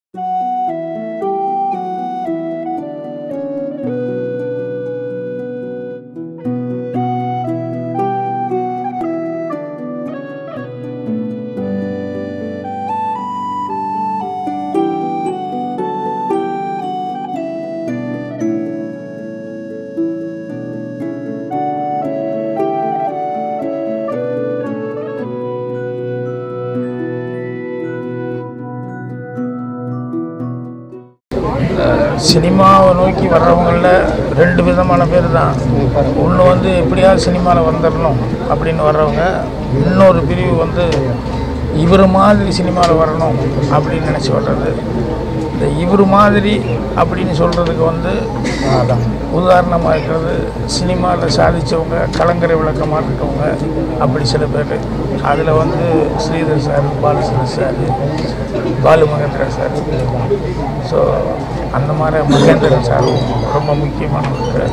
சினிமாவை நோக்கி வர்றவங்களில் ரெண்டு விதமான பேர் தான் ஒன்று வந்து எப்படியாவது சினிமாவில் வந்துடணும் அப்படின்னு வர்றவங்க இன்னொரு பிரிவு வந்து இவர் மாதிரி சினிமாவில் வரணும் அப்படின்னு நினச்சி வர்றது இந்த இவர் மாதிரி அப்படின்னு சொல்கிறதுக்கு வந்து உதாரணமாக இருக்கிறது சினிமாவில் சாதித்தவங்க கலங்கரை விளக்கமாக இருக்கவங்க அப்படி சில பேர் அதில் வந்து Sridhar sir Balachandra sir Balu Mahendra sir so அந்த மாதிரி மகேந்திரன் சாரும் ரொம்ப முக்கியமானவர்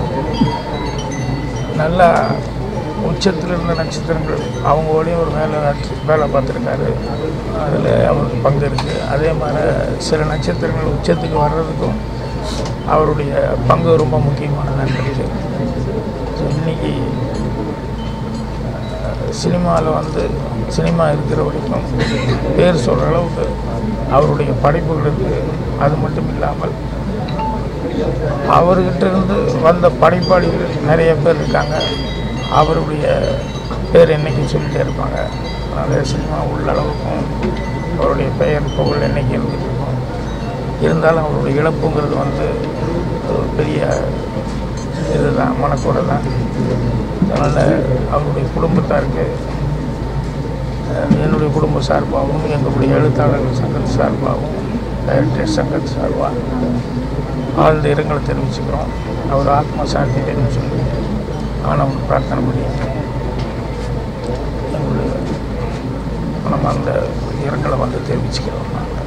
நல்லா உச்சத்தில் இருந்த நட்சத்திரங்கள் அவங்க வழியும் ஒரு வேலை நட்ச- வேலை பார்த்துருக்காரு அதில் அவருக்கு பங்கு இருக்குது அதே மாதிரி சில நட்சத்திரங்கள் உச்சத்துக்கு வர்றதுக்கும் அவருடைய பங்கு ரொம்ப முக்கியமானதாக இருக்குது ஸோ இன்றைக்கி சினிமாவில் வந்து சினிமா இருக்கிற வரைக்கும் பேர் சொல்கிற அளவுக்கு அவருடைய படைப்புகள் இருக்குது அது மட்டும் இல்லாமல் அவர்கிட்ட இருந்து வந்த படைப்பாளிகள் நிறைய பேர் இருக்காங்க அவருடைய பேர் என்றைக்கும் சொல்லிட்டே இருப்பாங்க அதனால் சினிமா உள்ள அளவுக்கும் அவருடைய பெயர் புகழ் என்றைக்கு இருந்துட்டு இருக்கும் இருந்தாலும் அவருடைய இழப்புங்கிறது வந்து ஒரு பெரிய இதுதான் மனக்கூட தான் அதனால் அவருடைய குடும்பத்தாருக்கு அஹ், என்னுடைய குடும்ப சார்பாகவும் எங்களுடைய எழுத்தாளர்கள் சங்கத்து சார்பாகவும் டைரக்டர் சங்கத்து சார்பாக ஆழ்ந்த இரங்கலை தெரிவிச்சுக்கிறோம் அவர் ஆத்ம சாந்தி வேணும்னு சொல்லி ஆனவன் பிரார்த்தனை பண்ணி எங்களுடைய நம்ம அந்த இரங்கலை வந்து தெரிவிச்சுக்கிறோம் நாங்கள்